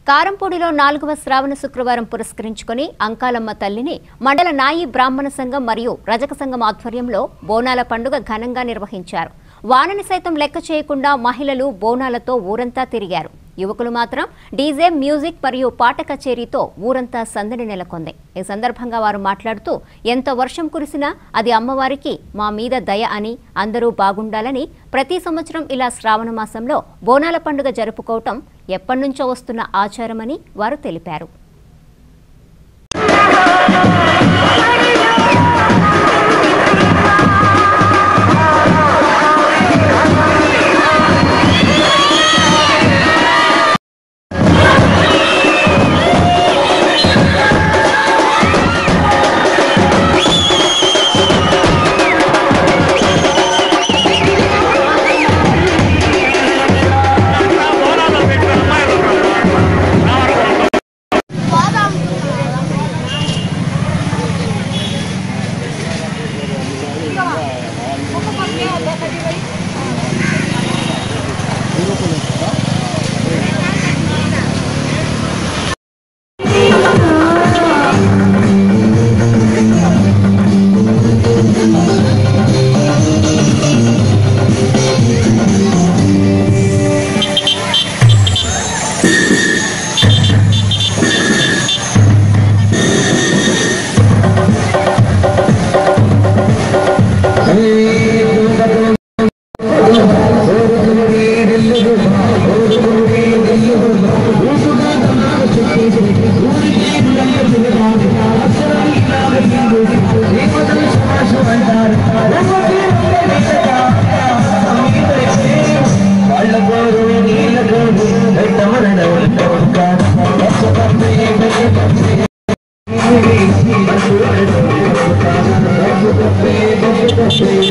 కారంపూడిలో నాలుగవ శ్రావణ శుక్రవారం పురస్కరించుకొని అంకాలమ్మ తల్లిని మండల నాయి బ్రాహ్మణ సంఘం మరియు రజక సంఘం ఆధ్వర్యంలో బోనాల పండుగ ఘనంగా నిర్వహించారు వానని సైతం లెక్క చేయకుండా మహిళలు బోనాలతో ఊరంతా తిరిగారు యువకులు మాత్రం డీజే మ్యూజిక్ మరియు పాట కచేరీతో ఊరంతా సందడి నెలకొంది ఈ సందర్భంగా వారు మాట్లాడుతూ ఎంత వర్షం కురిసినా అది అమ్మవారికి మా మీద దయ అని అందరూ బాగుండాలని ప్రతి సంవత్సరం ఇలా శ్రావణ మాసంలో బోనాల పండుగ జరుపుకోవటం ఎప్పటినుంచో వస్తున్న ఆచారమని వారు తెలిపారు Thank you.